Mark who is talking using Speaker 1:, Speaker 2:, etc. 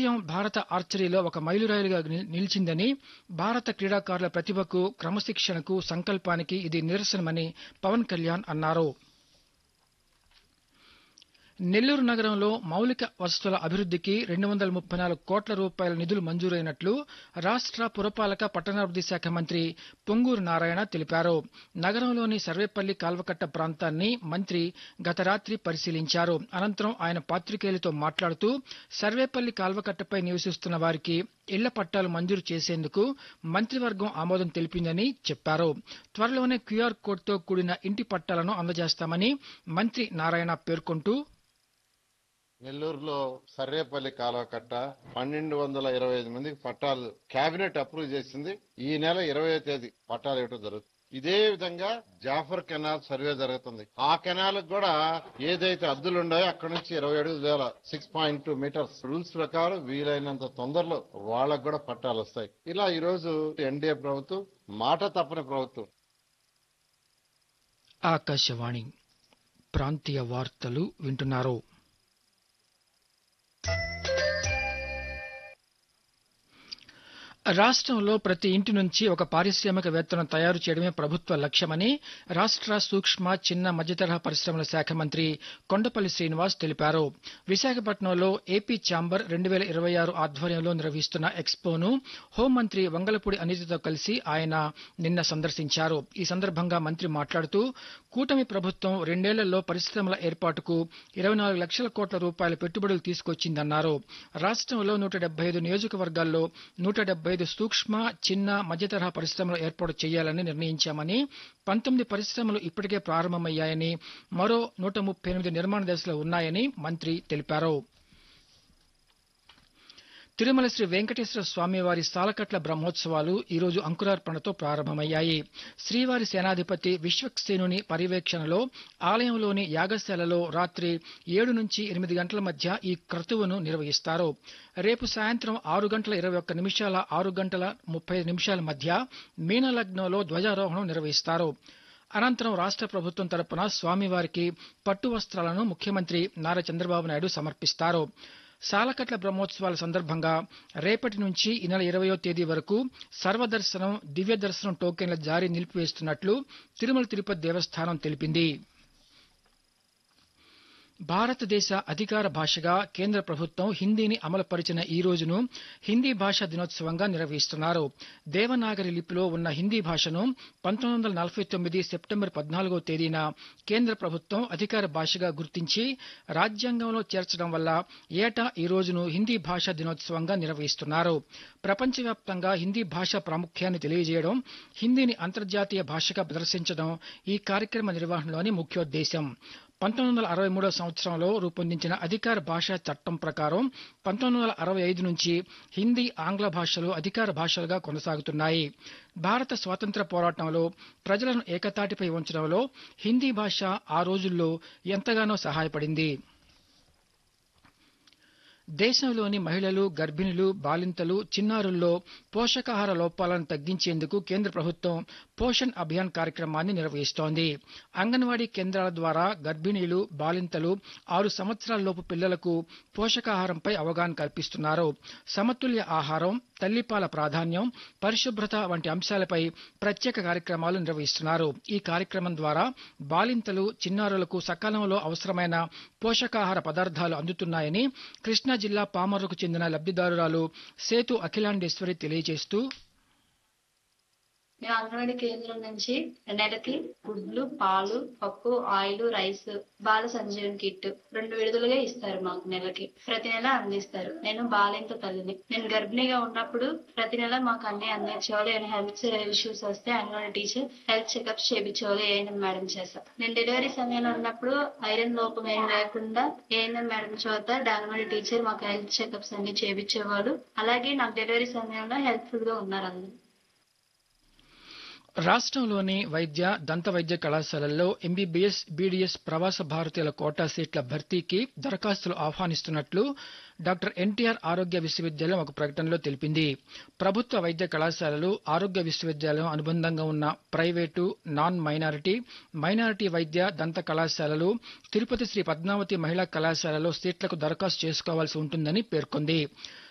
Speaker 1: విజయం భారత ఆర్చరీలో ఒక మైలురాయిలుగా ని- నిలిచిందని భారత క్రీడాకారుల ప్రతిభకు క్రమశిక్షణకు సంకల్పానికి ఇది నిదర్శనమని పవన్ కళ్యాణ్ అన్నారు నెల్లూరు నగరంలో మౌలిక వసతుల అభివృద్ధికి రెండు వందల ముప్పై నాలుగు కోట్ల రూపాయల నిధులు మంజూరైనట్లు రాష్ట్ర పురపాలక పట్టణాభివృద్ధి శాఖ మంత్రి పొంగూరు నారాయణ తెలిపారు నగరంలోని సర్వేపల్లి కాల్వకట్ట ప్రాంతాన్ని మంత్రి గత రాత్రి పరిశీలించారు అనంతరం ఆయన పాత్రికేయులతో మాట్లాడుతూ సర్వేపల్లి కాల్వకట్టపై నివసిస్తున్న వారికి ఇళ్ల పట్టాలు మంజూరు చేసేందుకు మంత్రివర్గం ఆమోదం తెలిపిందని చెప్పారు త్వరలోనే క్యూఆర్ కోడ్తో కూడిన ఇంటి పట్టాలను అందజేస్తామని మంత్రి నారాయణ పేర్కొంటూ
Speaker 2: నెల్లూరులో సర్రేపల్లి కాలువ కట్ట పన్నెండు వందల ఇరవై ఐదు మందికి పట్టాలు కేబినెట్ అప్రూవ్ చేసింది ఈ నెల ఇరవై తేదీ పట్టాలు ఇవ్వడం జరుగుతుంది ఇదే విధంగా జాఫర్ కెనాల్ సర్వే జరుగుతుంది ఆ కెనాల్ కూడా ఏదైతే అద్దులు ఉన్నాయో అక్కడ నుంచి ఇరవై ఏడు వేల six point two metres rules ప్రకారం వీలైనంత తొందరలో వాళ్ళకు కూడా పట్టాలు వస్తాయి ఇలా ఈ రోజు ఎన్డీఏ ప్రభుత్వం మాట తప్పని ప్రభుత్వం
Speaker 1: ఆకాశవాణి ప్రాంతీయ వార్తలు వింటున్నారు రాష్ట్రంలో ప్రతి ఇంటి నుంచి ఒక పారిశ్రామికవేత్తను తయారు చేయడమే ప్రభుత్వ లక్ష్యమని రాష్ట్ర సూక్ష్మ చిన్న మధ్యతరహా పరిశ్రమల శాఖ మంత్రి కొండపల్లి శ్రీనివాస్ తెలిపారు విశాఖపట్నంలో ఏపీ ఛాంబర్ రెండు వేల ఇరవై ఆరు ఆధ్వర్యంలో నిర్వహిస్తున్న ఎక్స్పోను హోంమంత్రి వంగలపూడి అనితతో కలిసి ఆయన నిన్న సందర్శించారు ఈ సందర్భంగా మంత్రి మాట్లాడుతూ కూటమి ప్రభుత్వం రెండేళ్లలో పరిశ్రమల ఏర్పాటుకు ఇరవై నాలుగు లక్షల కోట్ల రూపాయల పెట్టుబడులు తీసుకొచ్చిందన్నారు రాష్ట్రంలో నూట డెబ్బై ఐదు నియోజకవర్గాల్లో నూట డెబ్బై ఐదు సూక్ష్మ చిన్న మధ్యతరహా పరిశ్రమలు ఏర్పాటు చేయాలని నిర్ణయించామని పంతొమ్మిది పరిశ్రమలు ఇప్పటికే ప్రారంభమయ్యాయని మరో నూట ముప్పై ఎనిమిది నిర్మాణ దశలో ఉన్నాయని మంత్రి తెలిపారు తిరుమల శ్రీ వెంకటేశ్వర స్వామివారి సాలకట్ల బ్రహ్మోత్సవాలు ఈ రోజు అంకురార్పణతో ప్రారంభమయ్యాయి శ్రీవారి సేనాధిపతి విశ్వక్సేనుని పర్యవేక్షణలో ఆలయంలోని యాగశాలలో రాత్రి ఏడు నుంచి ఎనిమిది గంటల మధ్య ఈ క్రతువును నిర్వహిస్తారు రేపు సాయంత్రం ఆరు గంటల ఇరవై ఒక్క నిమిషాల ఆరు గంటల ముప్పై ఐదు నిమిషాల మధ్య మీనలగ్నంలో ధ్వజారోహణం నిర్వహిస్తారు అనంతరం రాష్ట్ర ప్రభుత్వం తరపున స్వామివారికి పట్టు వస్త్రాలను ముఖ్యమంత్రి నారా చంద్రబాబు నాయుడు సమర్పిస్తారు సాలకట్ల బ్రహ్మోత్సవాల సందర్భంగా రేపటి నుంచి ఈ నెల ఇరవయో తేదీ వరకు సర్వదర్శనం దివ్య దర్శనం టోకెన్ల జారీ నిలిపివేస్తున్నట్లు తిరుమల తిరుపతి దేవస్థానం తెలిపింది భారతదేశ అధికార భాషగా కేంద్ర ప్రభుత్వం హిందీని అమలుపరిచిన ఈ రోజును హిందీ భాషా దినోత్సవంగా నిర్వహిస్తున్నారు దేవనాగరి లిపిలో ఉన్న హిందీ భాషను పంతొమ్మిది వందల నలభై తొమ్మిది సెప్టెంబర్ పద్నాలుగో తేదీన కేంద్ర ప్రభుత్వం అధికార భాషగా గుర్తించి రాజ్యాంగంలో చేర్చడం వల్ల ఏటా ఈ రోజును హిందీ భాషా దినోత్సవంగా నిర్వహిస్తున్నారు ప్రపంచవ్యాప్తంగా హిందీ భాష ప్రాముఖ్యాన్ని తెలియజేయడం హిందీని అంతర్జాతీయ భాషగా ప్రదర్శించడం ఈ కార్యక్రమ నిర్వహణలోని ముఖ్యోద్దేశం పంతొమ్మిది వందల అరవై మూడో సంవత్సరంలో రూపొందించిన అధికార భాషా చట్టం ప్రకారం పంతొమ్మిది వందల అరవై ఐదు నుంచి హిందీ ఆంగ్ల భాషలు అధికార భాషలుగా కొనసాగుతున్నాయి భారత స్వాతంత్ర పోరాటంలో ప్రజలను ఏకతాటిపై ఉంచడంలో హిందీ భాష ఆ రోజుల్లో ఎంతగానో సహాయపడింది దేశంలోని మహిళలు గర్భిణులు బాలింతలు చిన్నారుల్లో పోషకాహార లోపాలను తగ్గించేందుకు కేంద్ర ప్రభుత్వం పోషణ్ అభియాన్ కార్యక్రమాన్ని నిర్వహిస్తోంది అంగన్వాడీ కేంద్రాల ద్వారా గర్భిణీలు బాలింతలు ఆరు సంవత్సరాలలోపు పిల్లలకు పోషకాహారంపై అవగాహన కల్పిస్తున్నారు సమతుల్య ఆహారం తల్లిపాల ప్రాధాన్యం పరిశుభ్రత వంటి అంశాలపై ప్రత్యేక కార్యక్రమాలు నిర్వహిస్తున్నారు ఈ కార్యక్రమం ద్వారా బాలింతలు చిన్నారులకు సకాలంలో అవసరమైన పోషకాహార పదార్థాలు అందుతున్నాయని కృష్ణా జిల్లా పామర్రుకు చెందిన లబ్ధిదారురాలు సేతు అఖిలాండేశ్వరి తెలియజేస్తూ
Speaker 3: మేము అంగన్వాడీ కేంద్రం నుంచి నెలకి గుడ్లు పాలు పప్పు oil rice Bala Sanjeevan kit రెండు విడుదలుగా ఇస్తారు మాకు నెలకి ప్రతి నెల అందిస్తారు నేను బాలింత తల్లిని నేను గర్భిణిగా ఉన్నప్పుడు ప్రతి నెల మాకు అన్ని అందించేవాళ్ళు ఏమైనా హెల్త్ ఇష్యూస్ వస్తే అంగన్వాడీ టీచర్ హెల్త్ చెకప్స్ చేయించేవాళ్ళు ఏఎన్ఎం మేడం చేస్తా నేను డెలివరీ సమయంలో ఉన్నప్పుడు ఐరన్ లోపం ఏం లేకుండా ఏఎన్ఎం మేడం చోట అంగన్వాడీ టీచర్ మాకు హెల్త్ చెకప్స్ అన్ని చేయించేవాళ్ళు అలాగే నాకు డెలివరీ సమయంలో హెల్ప్ఫుల్ గా ఉన్నారు అందరూ
Speaker 1: రాష్ట్రంలోని వైద్య దంత వైద్య కళాశాలల్లో ఎంబీబీఎస్ బీడీఎస్ ప్రవాస భారతీయుల కోటా సీట్ల భర్తీకి దరఖాస్తులు ఆహ్వానిస్తున్నట్లు డాక్టర్ ఎన్టీఆర్ ఆరోగ్య విశ్వవిద్యాలయం ఒక ప్రకటనలో తెలిపింది ప్రభుత్వ వైద్య కళాశాలలు ఆరోగ్య విశ్వవిద్యాలయం అనుబంధంగా ఉన్న ప్రైవేటు నాన్ మైనారిటీ మైనారిటీ వైద్య దంత కళాశాలలు తిరుపతి శ్రీ పద్మావతి మహిళా కళాశాలలో సీట్లకు దరఖాస్తు చేసుకోవాల్సి ఉంటుందని పేర్కొంది